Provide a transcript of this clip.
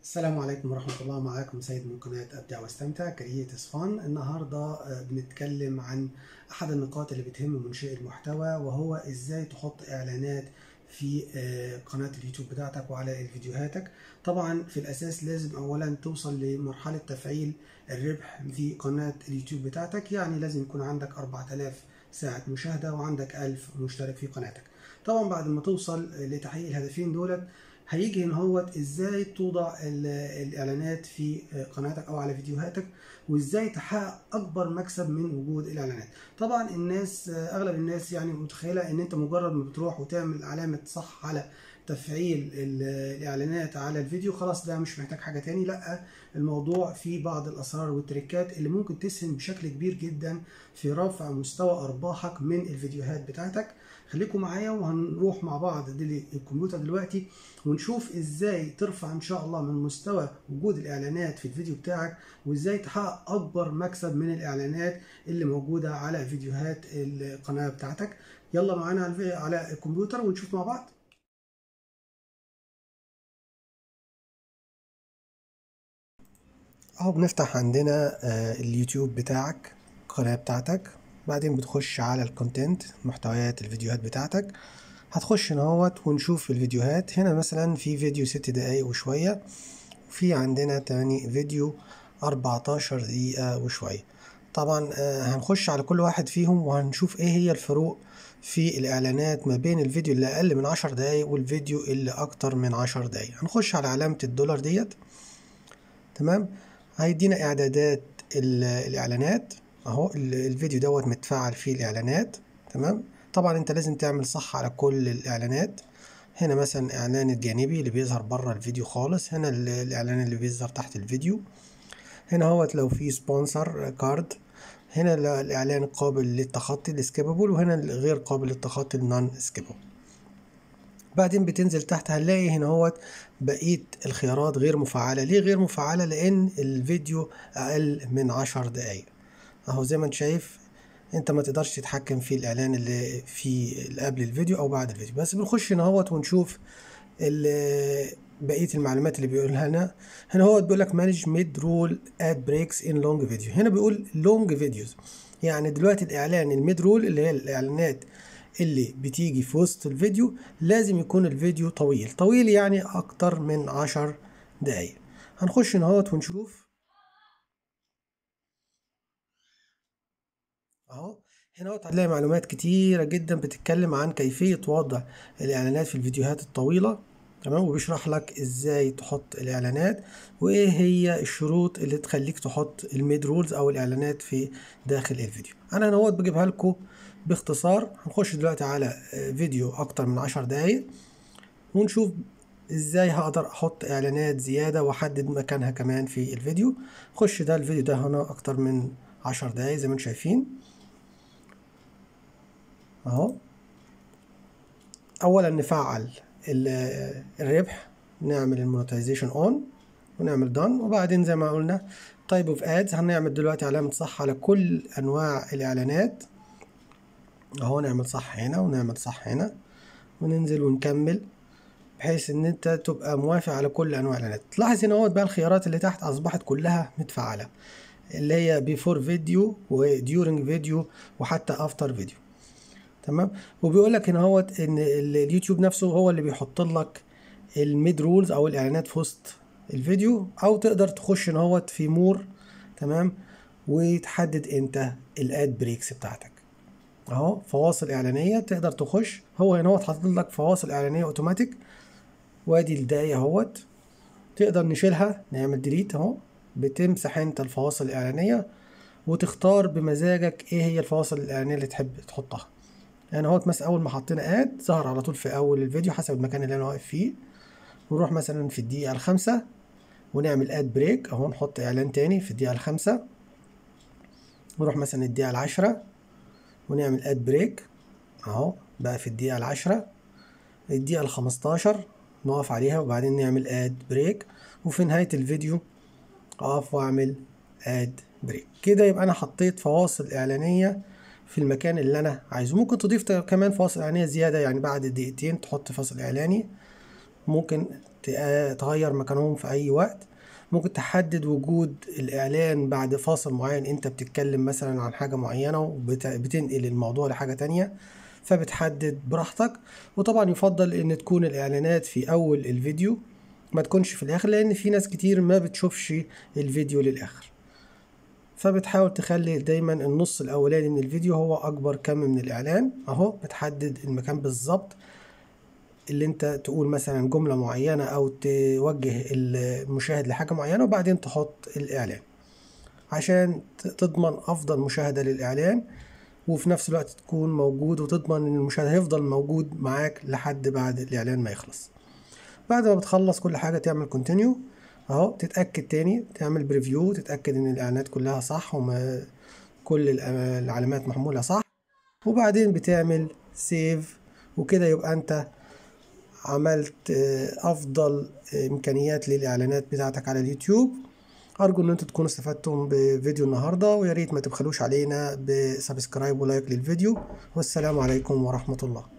السلام عليكم ورحمة الله معاكم سيد من قناة أبدع واستمتع كرييت فان النهاردة آه، بنتكلم عن أحد النقاط اللي بتهم منشئ المحتوى وهو إزاي تحط إعلانات في آه، قناة اليوتيوب بتاعتك وعلى فيديوهاتك طبعا في الأساس لازم أولا توصل لمرحلة تفعيل الربح في قناة اليوتيوب بتاعتك يعني لازم يكون عندك 4000 ساعة مشاهدة وعندك 1000 مشترك في قناتك طبعا بعد ما توصل لتحقيق الهدفين دولت هيجي هنا هوت ازاي توضع ال- الاعلانات في قناتك او على فيديوهاتك وازاي تحقق اكبر مكسب من وجود الاعلانات طبعا الناس اغلب الناس يعني متخيله ان انت مجرد ما بتروح وتعمل علامه صح على تفعيل ال- الاعلانات على الفيديو خلاص ده مش محتاج حاجه تاني لا الموضوع فيه بعض الاسرار والتريكات اللي ممكن تسهم بشكل كبير جدا في رفع مستوى ارباحك من الفيديوهات بتاعتك خليكم معايا وهنروح مع بعض دل- الكمبيوتر دلوقتي ونشوف ازاي ترفع ان شاء الله من مستوى وجود الاعلانات في الفيديو بتاعك وازاي تحقق اكبر مكسب من الاعلانات اللي موجوده على فيديوهات القناه بتاعتك يلا معانا على الفي- على الكمبيوتر ونشوف مع بعض اهو بنفتح عندنا آه، اليوتيوب بتاعك القناة بتاعتك بعدين بتخش على الكونتنت محتويات الفيديوهات بتاعتك هتخش هنا اهوت ونشوف الفيديوهات هنا مثلا في فيديو ست دقايق وشوية وفي عندنا تاني فيديو 14 دقيقة وشوية طبعا آه، هنخش على كل واحد فيهم وهنشوف ايه هي الفروق في الاعلانات ما بين الفيديو اللي اقل من 10 دقايق والفيديو اللي اكتر من 10 دقايق هنخش على علامة الدولار ديت تمام هيدينا اعدادات ال- الاعلانات اهو ال- الفيديو دوت متفعل فيه الاعلانات تمام طبعا انت لازم تعمل صح على كل الاعلانات هنا مثلا اعلان الجانبي اللي بيظهر بره الفيديو خالص هنا ال- الاعلان اللي بيظهر تحت الفيديو هنا هوت لو في سبونسر كارد هنا ال- الاعلان قابل للتخطي السكيبابل وهنا الغير قابل للتخطي النون سكيبابل بعدين بتنزل تحت هنلاقي هنا هوت بقية الخيارات غير مفعلة ليه غير مفعلة لأن الفيديو أقل من عشر دقايق أهو زي ما انت شايف انت ما تقدرش تتحكم في الإعلان اللي في اللي قبل الفيديو أو بعد الفيديو بس بنخش هنا هوت ونشوف ال- بقية المعلومات اللي بيقولها لنا هنا هو بيقول لك مانج ميد رول اد بريكس ان لونج فيديو هنا بيقول لونج فيديوز يعني دلوقتي الإعلان الميد رول اللي هي الإعلانات اللي بتيجي في وسط الفيديو لازم يكون الفيديو طويل طويل يعني اكتر من عشر دقايق هنخش نهوت ونشوف اهو هنا اهوت هتلاقي معلومات كتيرة جدا بتتكلم عن كيفية وضع الاعلانات في الفيديوهات الطويلة تمام وبيشرح لك ازاي تحط الاعلانات وايه هي الشروط اللي تخليك تحط الميد رولز او الاعلانات في داخل الفيديو انا هنا اهوت بجيبها لكم باختصار هنخش دلوقتي على آه، فيديو اكتر من عشر دقايق ونشوف ازاي هقدر احط اعلانات زيادة واحدد مكانها كمان في الفيديو خش ده الفيديو ده هنا اكتر من عشر دقايق زي ما انتم شايفين اهو اولا نفعل ال- الربح نعمل المونتايزيشن اون ونعمل دون وبعدين زي ما قلنا تايب اوف ادز هنعمل دلوقتي علامة صح على كل انواع الاعلانات اهو نعمل صح هنا ونعمل صح هنا وننزل ونكمل بحيث ان انت تبقى موافق على كل انواع الاعلانات تلاحظ هنا اهوت بقى الخيارات اللي تحت اصبحت كلها متفعله اللي هي بيفور فيديو وديورنج فيديو وحتى افتر فيديو تمام وبيقول لك هنا اهوت ان ال- اليوتيوب نفسه هو اللي بيحط لك الميد رولز او الاعلانات في وسط الفيديو او تقدر تخش هنا اهوت في مور تمام وتحدد انت الاد بريكس بتاعتك اهو فواصل اعلانيه تقدر تخش هو هنا هو حاطط لك فواصل اعلانيه اوتوماتيك وادي الدقايق اهوت تقدر نشيلها نعمل ديليت اهو بتمسح انت الفواصل الاعلانيه وتختار بمزاجك ايه هي الفواصل الاعلانيه اللي تحب تحطها يعني اهوت مثلا اول ما حطينا اد ظهر على طول في اول الفيديو حسب المكان اللي انا واقف فيه نروح مثلا في الدقيقه الخامسة ونعمل اد بريك اهو نحط اعلان تاني في الدقيقه الخامسة نروح مثلا الدقيقه العاشرة ونعمل اد بريك اهو بقى في الدقيقة العاشرة الدقيقة الخمستاشر نقف عليها وبعدين نعمل اد بريك وفي نهاية الفيديو اقف واعمل اد بريك كده يبقى انا حطيت فواصل اعلانية في المكان اللي انا عايزه ممكن تضيف كمان فاصل اعلانية زيادة يعني بعد دقيقتين تحط فاصل اعلاني ممكن تق- تغير مكانهم في اي وقت ممكن تحدد وجود الاعلان بعد فاصل معين انت بتتكلم مثلا عن حاجة معينة وبتنقل الموضوع لحاجة تانية فبتحدد براحتك وطبعا يفضل ان تكون الاعلانات في اول الفيديو ما تكونش في الاخر لان في ناس كتير ما بتشوفش الفيديو للاخر فبتحاول تخلي دايما النص الاولاني من الفيديو هو اكبر كم من الاعلان اهو بتحدد المكان بالظبط اللي انت تقول مثلا جملة معينة او توجه المشاهد لحاجة معينة وبعدين تحط الاعلان عشان ت- تضمن افضل مشاهدة للاعلان وفي نفس الوقت تكون موجود وتضمن ان المشاهد هيفضل موجود معاك لحد بعد الاعلان ما يخلص بعد ما بتخلص كل حاجة تعمل كونتينيو اهو تتأكد تاني تعمل بريفيو تتأكد ان الاعلانات كلها صح وما كل الأ- العلامات محمولة صح وبعدين بتعمل سيف وكده يبقى انت عملت آه، افضل آه، امكانيات للاعلانات بتاعتك على اليوتيوب ارجو ان انتوا تكونوا استفدتم بفيديو النهارده ويا ريت ما تبخلوش علينا بسبسكرايب ولايك للفيديو والسلام عليكم ورحمة الله